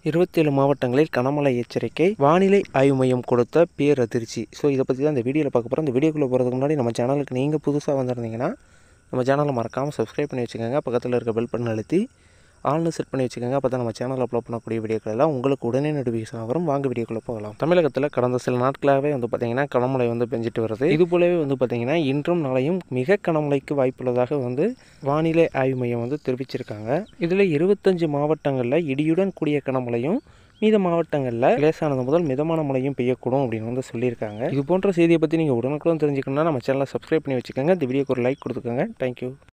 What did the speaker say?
இருபத்தேழு மாவட்டங்களில் கனமழை எச்சரிக்கை வானிலை ஆய்வு மையம் கொடுத்த பேரதிர்ச்சி ஸோ இதை பற்றி தான் இந்த வீடியோவில் பார்க்க போகிறோம் இந்த வீடியோக்குள்ளே போகிறதுக்கு முன்னாடி நம்ம சேனலுக்கு நீங்கள் புதுசாக வந்திருந்தீங்கன்னா நம்ம சேனலை மறக்காமல் சப்ஸ்கிரைப் பண்ணி வச்சுக்கோங்க பக்கத்தில் இருக்க பெல் பட்டன் அழுத்தி ஆல்னு செட் பண்ணி வச்சுக்கோங்க அப்போ தான் நம்ம சேனலில் அப்லோட் பண்ணக்கூடிய வீடியோக்கள் எல்லாம் உங்களுக்கு உடனே நோட்டிஃபிகேஷன் வரும் வாங்க வீடியோக்குள்ளே போகலாம் தமிழகத்தில் கடந்த சில நாட்களாகவே வந்து பார்த்திங்கன்னா கனமழை வந்து பெஞ்சிட்டு வருது இது போலவே வந்து பார்த்திங்கன்னா இன்றும் நாளையும் மிக கனமழைக்கு வாய்ப்புள்ளதாக வந்து வானிலை ஆய்வு மையம் வந்து தெரிவிச்சிருக்காங்க இதில் இருபத்தஞ்சு மாவட்டங்களில் இடியுடன் கூடிய கனமழையும் மீத மாவட்டங்களில் லேசானது முதல் மிதமான மழையும் பெய்யக்கூடும் அப்படின்னு வந்து சொல்லியிருக்காங்க இது போன்ற செய்தியை பற்றி நீங்கள் உடனுக்குடன் தெரிஞ்சுக்கணும்னா நம்ம சேனலை சப்ஸ்கிரைப் பண்ணி வச்சுக்கோங்க இந்த வீடியோக்கு ஒரு லைக் கொடுத்துக்கோங்க தேங்க்யூ